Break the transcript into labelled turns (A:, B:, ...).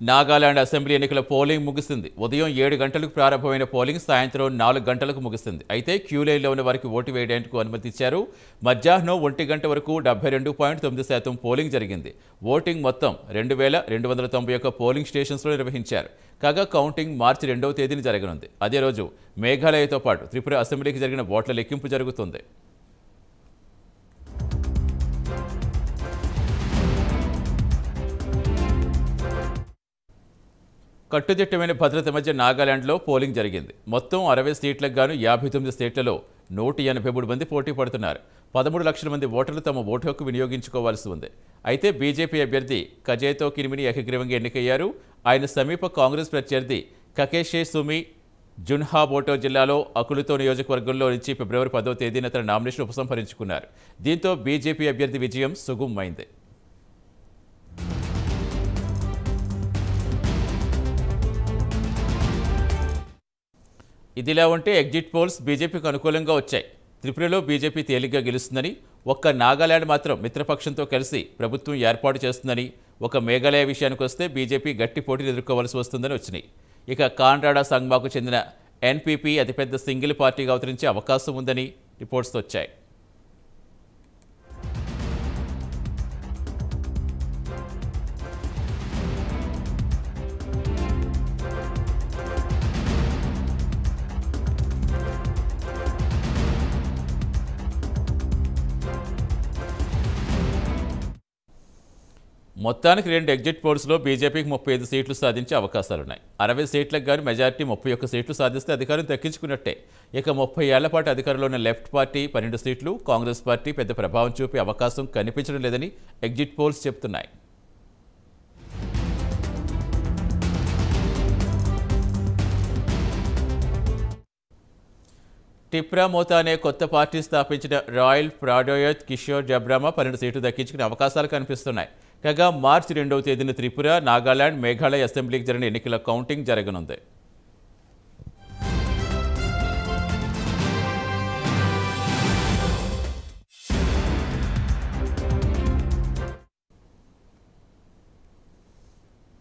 A: Nagaland assembly ఎన్నికల polling ముగిసింది ఉదయం ఏడు గంటలకు ప్రారంభమైన పోలింగ్ సాయంత్రం నాలుగు గంటలకు ముగిసింది అయితే క్యూ లైన్లో ఉన్న వారికి ఓటు వేయడానికి అనుమతి ఇచ్చారు మధ్యాహ్నం ఒంటి గంట వరకు డెబ్బై రెండు పాయింట్ తొమ్మిది శాతం పోలింగ్ జరిగింది ఓటింగ్ మొత్తం రెండు వేల రెండు వందల తొంభై ఒక్క పోలింగ్ స్టేషన్స్లో నిర్వహించారు కాగా కౌంటింగ్ మార్చి రెండవ తేదీన జరగనుంది అదే రోజు మేఘాలయతో పాటు త్రిపుర అసెంబ్లీకి జరిగిన ఓట్ల లెక్కింపు జరుగుతుంది కట్టుదిట్టమైన భద్రత మధ్య నాగాలాండ్లో పోలింగ్ జరిగింది మొత్తం అరవై సీట్లకు గాను యాభై తొమ్మిది సీట్లలో నూట ఎనభై మూడు మంది పోటీ పడుతున్నారు పదమూడు లక్షల మంది ఓటర్లు తమ ఓటు హక్కు వినియోగించుకోవాల్సి ఉంది అయితే బీజేపీ అభ్యర్థి కజేతో కిరిమిని ఏకగ్రీవంగా ఎన్నికయ్యారు ఆయన సమీప కాంగ్రెస్ ప్రత్యర్థి కకేషే సుమి జున్హాబోటో జిల్లాలో అకులుతో నియోజకవర్గంలో నుంచి ఫిబ్రవరి పదో తేదీన తన నామినేషన్ ఉపసంహరించుకున్నారు దీంతో బీజేపీ అభ్యర్థి విజయం సుగమమైంది ఇదిలా ఉంటే ఎగ్జిట్ పోల్స్ బీజేపీకి అనుకూలంగా వచ్చాయి త్రిపురలో బీజేపీ తేలిగ్గా గెలుస్తుందని ఒక్క నాగాలాండ్ మాత్రం మిత్రపక్షంతో కలిసి ప్రభుత్వం ఏర్పాటు చేస్తుందని ఒక మేఘాలయ విషయానికి వస్తే బీజేపీ గట్టి పోటీలు ఎదుర్కోవాల్సి వస్తుందని వచ్చినాయి ఇక కాన్రాడా సంగ్మాకు చెందిన ఎన్పీపీ అతిపెద్ద సింగిల్ పార్టీగా అవతరించే అవకాశం ఉందని రిపోర్ట్స్ వచ్చాయి మొత్తానికి రెండు ఎగ్జిట్ పోల్స్లో బీజేపీకి ముప్పై ఐదు సీట్లు సాధించే అవకాశాలున్నాయి అరవై సీట్లకు గాను మెజార్టీ ముప్పై ఒక్క సీట్లు సాధిస్తే అధికారం దక్కించుకున్నట్టే ఇక ముప్పై ఏళ్ల పాటు అధికారంలో ఉన్న లెఫ్ట్ పార్టీ పన్నెండు సీట్లు కాంగ్రెస్ పార్టీ పెద్ద ప్రభావం చూపే అవకాశం కనిపించడం లేదని ఎగ్జిట్ పోల్స్ చెబుతున్నాయి టిప్రా మోతా అనే కొత్త పార్టీ స్థాపించిన రాయల్ ప్రాడోయత్ కిషోర్ జబ్రామా పన్నెండు సీట్లు దక్కించుకునే అవకాశాలు కనిపిస్తున్నాయి కాగా మార్చి రెండవ తేదీన త్రిపుర నాగాలాండ్ మేఘాలయ అసెంబ్లీకి జరిగిన ఎన్నికల కౌంటింగ్ జరగనుంది